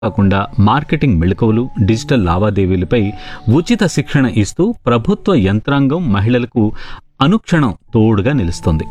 కాకుండా మార్కెటింగ్ మెళకువలు డిజిటల్ లావాదేవీలపై ఉచిత శిక్షణ ఇస్తూ ప్రభుత్వ యంత్రాంగం మహిళలకు అనుక్షణం తోడుగా నిలుస్తుంది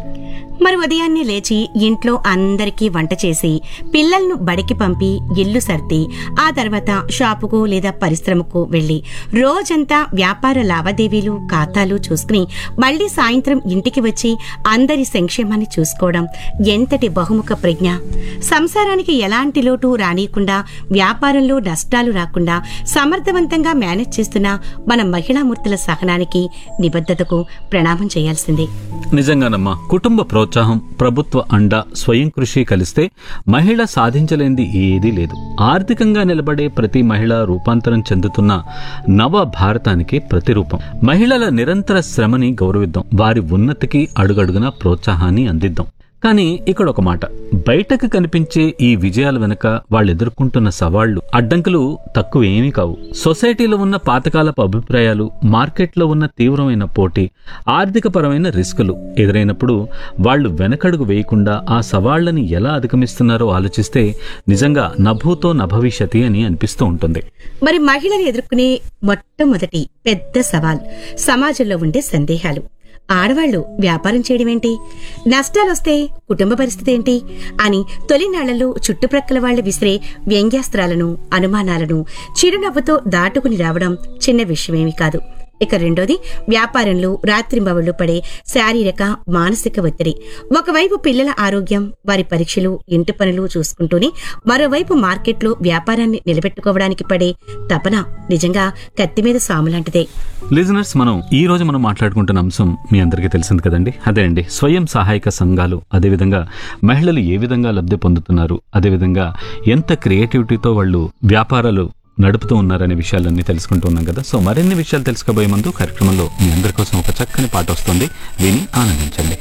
మరి ఉదయాన్నే లేచి ఇంట్లో అందరికీ వంట చేసి పిల్లలను బడికి పంపి ఇల్లు సర్ది ఆ తర్వాత షాపుకు లేదా పరిశ్రమకు వెళ్లి రోజంతా వ్యాపార లావాదేవీలు ఖాతాలు చూసుకుని మళ్లీ సాయంత్రం ఇంటికి వచ్చి అందరి సంక్షేమాన్ని చూసుకోవడం ఎంతటి బహుముఖ ప్రజ్ఞ సంసారానికి ఎలాంటి లోటు రానియకుండా వ్యాపారంలో నష్టాలు రాకుండా సమర్థవంతంగా మేనేజ్ చేస్తున్న మన మహిళామూర్తుల సహనానికి నిబద్ధతకు ప్రణామం చేయాల్సిందే నిజంగానమ్మా కుటుంబ ప్రోత్సాహం ప్రభుత్వ అండ స్వయం కృషి కలిస్తే మహిళ సాధించలేనిది ఏదీ లేదు ఆర్థికంగా నిలబడే ప్రతి మహిళ రూపాంతరం చెందుతున్న నవ భారతానికి ప్రతిరూపం మహిళల నిరంతర శ్రమని గౌరవిద్దాం వారి ఉన్నతికి అడుగడుగున ప్రోత్సాహాన్ని అందిద్దాం కానీ ఇక్కడ ఒక మాట బయటకు కనిపించే ఈ విజయాల వెనుక వాళ్ళు ఎదుర్కొంటున్న సవాళ్లు అడ్డంకులు తక్కువేమీ కావు సొసైటీలో ఉన్న పాతకాలపు అభిప్రాయాలు మార్కెట్లో ఉన్న తీవ్రమైన పోటీ ఆర్థిక పరమైన రిస్కులు ఎదురైనప్పుడు వాళ్ళు వెనకడుగు వేయకుండా ఆ సవాళ్లని ఎలా అధిగమిస్తున్నారో ఆలోచిస్తే నిజంగా నభూతో నభవిష్యతి అని అనిపిస్తూ ఉంటుంది మరి మహిళలు ఎదుర్కొనే మొట్టమొదటి పెద్ద సవాల్ సమాజంలో ఉండే సందేహాలు ఆడవాళ్లు వ్యాపారం చేయడమేంటి నష్టాలొస్తే కుటుంబ పరిస్థితి ఏంటి అని తొలినాళ్లలో చుట్టుప్రక్కల వాళ్లు విసిరే వ్యంగ్యాస్త్రాలను అనుమానాలను చిరునవ్వుతో దాటుకుని రావడం చిన్న విషయమేమి కాదు ఇక రెండోది వ్యాపారంలో రాత్రింబవళ్లు పడే శారీరక మానసిక ఒత్తిడి ఒకవైపు పిల్లల ఆరోగ్యం వారి పరీక్షలు ఇంటి పనులు చూసుకుంటూనే మరోవైపు మార్కెట్లో వ్యాపారాన్ని నిలబెట్టుకోవడానికి పడే తపన నిజంగా కత్తి మీద సాములాంటిదే లిజనర్స్ మనం ఈ రోజు మనం మాట్లాడుకుంటున్న అంశం మీ అందరికీ తెలిసింది కదండి అదే అండి స్వయం సహాయక సంఘాలు అదేవిధంగా మహిళలు ఏ విధంగా లబ్ధి పొందుతున్నారు అదేవిధంగా ఎంత క్రియేటివిటీతో వాళ్ళు వ్యాపారాలు నడుపుతూ ఉన్నారనే విషయాలన్నీ తెలుసుకుంటూ ఉన్నాం కదా సో మరిన్ని విషయాలు తెలుసుకోబోయే ముందు కార్యక్రమంలో మీ అందరి కోసం ఒక చక్కని పాట వస్తుంది విని ఆనందించండి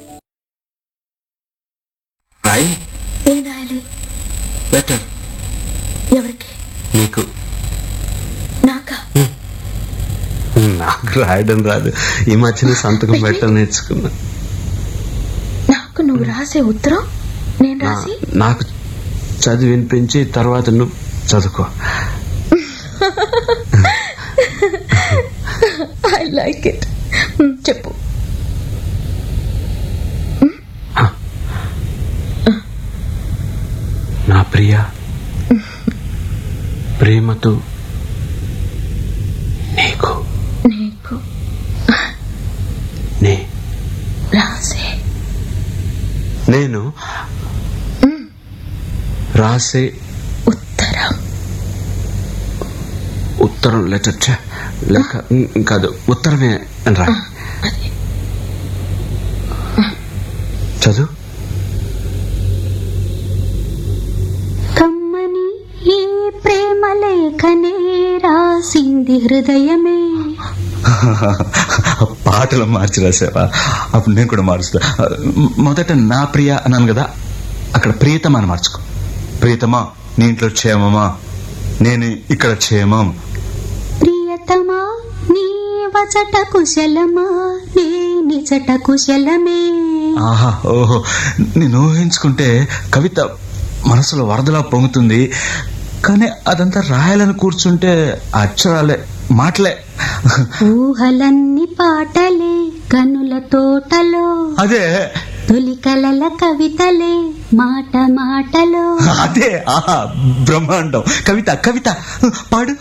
రాయి ఏం రాయాలి లెటర్ ఎవరికి నీకు నాకా నాకు రాయడం రాదు ఈ మధ్యన సంతకం పెట్టడం నేర్చుకున్నా నాకు నువ్వు రాసే ఉత్తరం నేను నా- రాసి నాకు చదివి వినిపించి తర్వాత నువ్వు చదువుకో ఐ లైక్ ఇట్ చెప్పు నా ప్రియ ప్రేమతో నీకు నీకు నే రాసే నేను రాసే ఉత్తరం ఉత్తరం లెటర్ ఛ, లేక ఉమ్, కాదు ఉత్తరమే అని రా అది చదువు కమ్మని ఈ ప్రేమ లేఖనే రాసింది హృదయమే పాటలు మార్చి రాసావా అప్పుడు నేను కూడా మారుస్తా మొదట నా ప్రియ అన్నాను కదా అక్కడ ప్రియతమా అని మార్చుకో ప్రియతమా నీ ఇంట్లో క్షేమమా నేను ఇక్కడ క్షేమం ప్రియతమా నీ వచట కుశలమా నీ నిజట కుశలమే ఆహా ఓహో నేను ఊహించుకుంటే కవిత మనసులో వరదలా పొంగుతుంది కానీ అదంతా రాయాలని కూర్చుంటే అక్షరాలే మాటలే ఊహలన్నీ పాటలే కనుల తోటలో అదే తొలి కలల కవితలే మాట మాటలో అదే ఆహా బ్రహ్మాండం కవిత కవిత పాడు